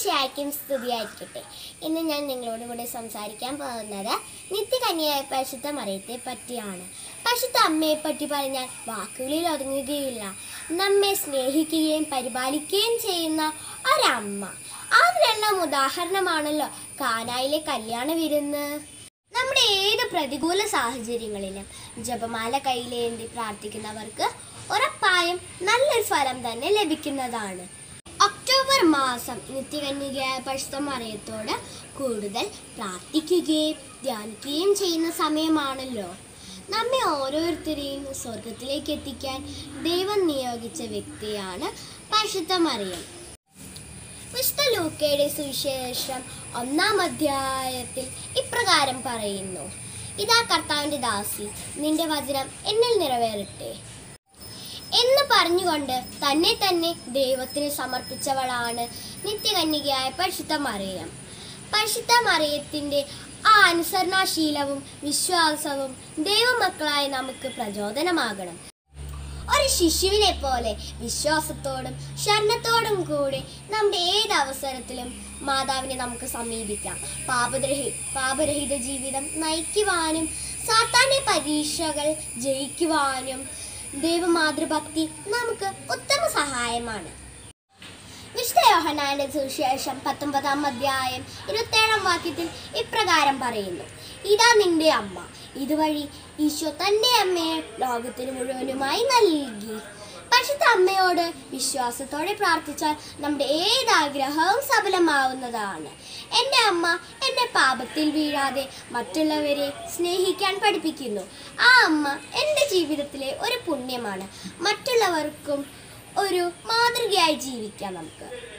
ഈശോമിശിയായിരിക്കും സ്തുതിയായിരിക്കട്ടെ ഇന്ന് ഞാൻ നിങ്ങളോട് കൂടെ സംസാരിക്കാൻ പോകുന്നത് നിത്യകന്യയായ പരിശുദ്ധ മറിയത്തെ പറ്റിയാണ് പരിശുദ്ധ അമ്മയെ പറ്റി പറഞ്ഞാൽ വാക്കുകളിൽ ഒതുങ്ങുകയില്ല നമ്മെ സ്നേഹിക്കുകയും പരിപാലിക്കുകയും ചെയ്യുന്ന ഒരമ്മ അതിനെല്ലാം ഉദാഹരണമാണല്ലോ കാനായിലെ കല്യാണ വിരുന്ന് നമ്മുടെ ഏത് പ്രതികൂല സാഹചര്യങ്ങളിലും ജപമാല കയ്യിലേന്തി പ്രാർത്ഥിക്കുന്നവർക്ക് ഉറപ്പായും നല്ലൊരു ഫലം തന്നെ ലഭിക്കുന്നതാണ് ഒക്ടോബർ മാസം നിത്യകന്യകയായ പരിശുദ്ധ മറിയത്തോട് കൂടുതൽ പ്രാർത്ഥിക്കുകയും ധ്യാനിക്കുകയും ചെയ്യുന്ന സമയമാണല്ലോ നമ്മെ ഓരോരുത്തരെയും സ്വർഗത്തിലേക്ക് എത്തിക്കാൻ ദൈവം നിയോഗിച്ച വ്യക്തിയാണ് പരിശുദ്ധ മറിയം വിശുദ്ധ ലൂക്കയുടെ സുവിശേഷം ഒന്നാം അധ്യായത്തിൽ ഇപ്രകാരം പറയുന്നു ഇതാ കർത്താവിൻ്റെ ദാസി നിന്റെ വചനം എന്നിൽ നിറവേറട്ടെ എന്ന് പറഞ്ഞുകൊണ്ട് തന്നെ തന്നെ ദൈവത്തിന് സമർപ്പിച്ചവളാണ് നിത്യകന്യകയായ പരിശുദ്ധ മറിയം പരിശുദ്ധ മറിയത്തിൻ്റെ ആ അനുസരണാശീലവും വിശ്വാസവും ദൈവമക്കളായി നമുക്ക് പ്രചോദനമാകണം ഒരു ശിശുവിനെ പോലെ വിശ്വാസത്തോടും ശരണത്തോടും കൂടി നമ്മുടെ ഏത് അവസരത്തിലും മാതാവിനെ നമുക്ക് സമീപിക്കാം പാപരഹി പാപരഹിത ജീവിതം നയിക്കുവാനും സാത്താന്യ പരീക്ഷകൾ ജയിക്കുവാനും ദൈവമാതൃഭക്തി നമുക്ക് ഉത്തമ സഹായമാണ് വിശുദ്ധ യോഹനാന്റെ സുവിശേഷം പത്തൊമ്പതാം അധ്യായം ഇരുപത്തേഴാം വാക്യത്തിൽ ഇപ്രകാരം പറയുന്നു ഇതാ നിന്റെ അമ്മ ഇതുവഴി ഈശോ തന്റെ അമ്മയെ ലോകത്തിന് മുഴുവനുമായി നൽകി പരിശുദ്ധ അമ്മയോട് വിശ്വാസത്തോടെ പ്രാർത്ഥിച്ചാൽ നമ്മുടെ ഏത് ആഗ്രഹവും സഫലമാവുന്നതാണ് എൻ്റെ അമ്മ എന്നെ പാപത്തിൽ വീഴാതെ മറ്റുള്ളവരെ സ്നേഹിക്കാൻ പഠിപ്പിക്കുന്നു ആ അമ്മ എൻ്റെ ജീവിതത്തിലെ ഒരു പുണ്യമാണ് മറ്റുള്ളവർക്കും ഒരു മാതൃകയായി ജീവിക്കാം നമുക്ക്